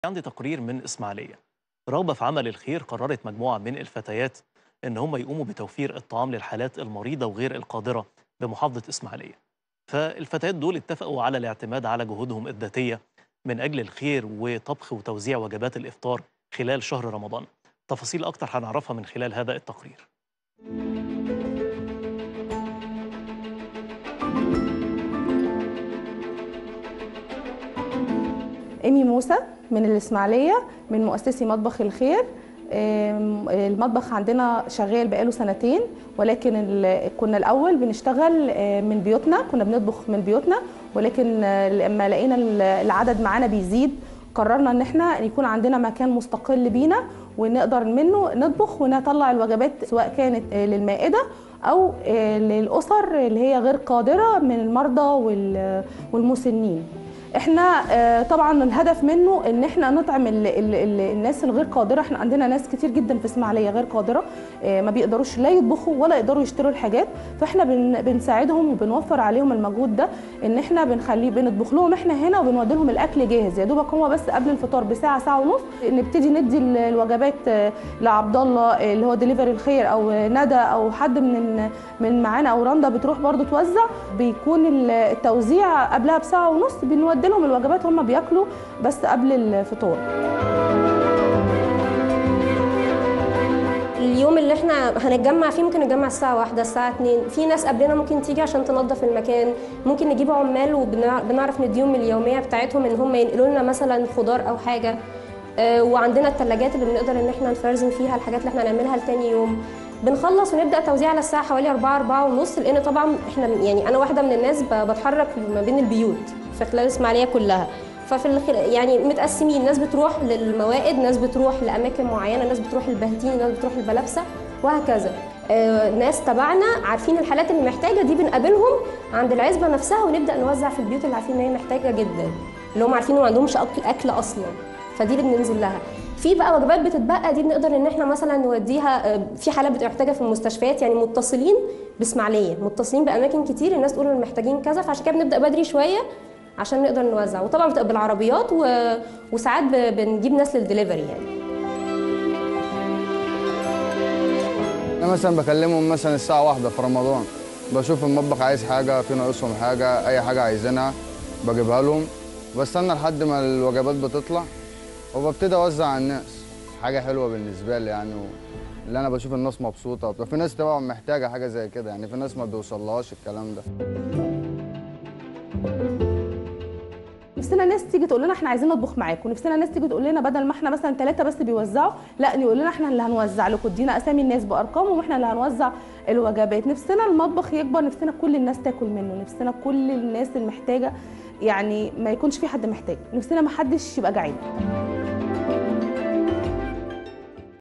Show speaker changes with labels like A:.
A: عندي تقرير من إسماعيلية رغبة في عمل الخير قررت مجموعة من الفتيات إن هم يقوموا بتوفير الطعام للحالات المريضة وغير القادرة بمحافظة إسماعيلية فالفتيات دول اتفقوا على الاعتماد على جهودهم الذاتية من أجل الخير وطبخ وتوزيع وجبات الإفطار خلال شهر رمضان تفاصيل أكتر هنعرفها من خلال هذا التقرير
B: ايمي موسى من الاسماعيليه من مؤسسي مطبخ الخير آم، المطبخ عندنا شغال بقاله سنتين ولكن ال- كنا الاول بنشتغل آه، من بيوتنا كنا بنطبخ من بيوتنا ولكن آه، لما لقينا ال- العدد معانا بيزيد قررنا ان احنا يكون عندنا مكان مستقل بينا ونقدر منه نطبخ ونطلع الوجبات سواء كانت آه، للمائده او آه، للاسر اللي هي غير قادره من المرضى وال- والمسنين احنا آه، طبعا الهدف منه ان احنا نطعم ال ال ال الناس الغير قادره احنا عندنا ناس كتير جدا في اسماعيليه غير قادره آه، ما بيقدروش لا يطبخوا ولا يقدروا يشتروا الحاجات فاحنا بن بنساعدهم وبنوفر عليهم المجهود ده ان احنا بنخليه بنطبخ لهم احنا هنا وبنودي لهم الاكل جاهز يا دوبك هو بس قبل الفطار بساعه ساعه ونص نبتدي ندي ال- الوجبات آه، لعبد الله آه، اللي هو ديليفري الخير او ندى او حد من ال- من معانا او رندا بتروح برضو توزع بيكون ال- التوزيع قبلها بساعه ونص بنودي لهم الوجبات هم بياكلوا بس قبل الفطور
C: اليوم اللي احنا هنتجمع فيه ممكن نتجمع الساعة واحدة الساعة اتنين في ناس قبلنا ممكن تيجي عشان تنظف المكان ممكن نجيب عمال وبنعرف نديهم اليومية بتاعتهم ان هم ينقلوا لنا مثلا خضار او حاجة آه، وعندنا الثلاجات اللي بنقدر ان احنا نفرزن فيها الحاجات اللي احنا هنعملها لتاني يوم بنخلص ونبدا توزيع على الساعه حوالي 4 4 ونص لان طبعا احنا يعني انا واحده من الناس ب- بتحرك ما بين البيوت في خلال الاسماعيليه كلها ففي الخل... يعني متقسمين ناس بتروح للموائد ناس بتروح لاماكن معينه ناس بتروح البهتين ناس بتروح البلابسه وهكذا آه، ناس تبعنا عارفين الحالات اللي محتاجه دي بنقابلهم عند العزبه نفسها ونبدا نوزع في البيوت اللي عارفين ان هي محتاجه جدا اللي هم عارفين إن ما عندهمش اكل اكل اصلا فدي اللي بننزل لها في بقى وجبات بتتبقى دي بنقدر ان احنا مثلا نوديها آه، في حالات بتبقى محتاجه في المستشفيات يعني متصلين باسماعيليه متصلين باماكن كتير الناس تقول إن محتاجين كذا فعشان كده بنبدا بدري شويه عشان نقدر نوزع وطبعا بتبقى بالعربيات و... وساعات ب... بنجيب ناس للدليفري يعني
D: انا مثلا بكلمهم مثلا الساعه واحدة في رمضان بشوف المطبخ عايز حاجه في ناقصهم حاجه اي حاجه عايزينها بجيبها لهم بستنى لحد ما الوجبات بتطلع وببتدي اوزع على الناس حاجه حلوه بالنسبه لي يعني و... اللي انا بشوف الناس مبسوطه وبتاع. في ناس طبعا محتاجه حاجه زي كده يعني في ناس ما بيوصلهاش الكلام ده
B: نفسنا ناس تيجي تقول لنا احنا عايزين نطبخ معاكم نفسنا ناس تيجي تقول لنا بدل ما احنا مثلا ثلاثه بس بيوزعوا لا يقول لنا احنا اللي هنوزع لكم ادينا اسامي الناس بارقامهم واحنا اللي هنوزع الوجبات نفسنا المطبخ يكبر نفسنا كل الناس تاكل منه نفسنا كل الناس المحتاجه يعني ما يكونش في حد محتاج نفسنا ما حدش يبقى جعان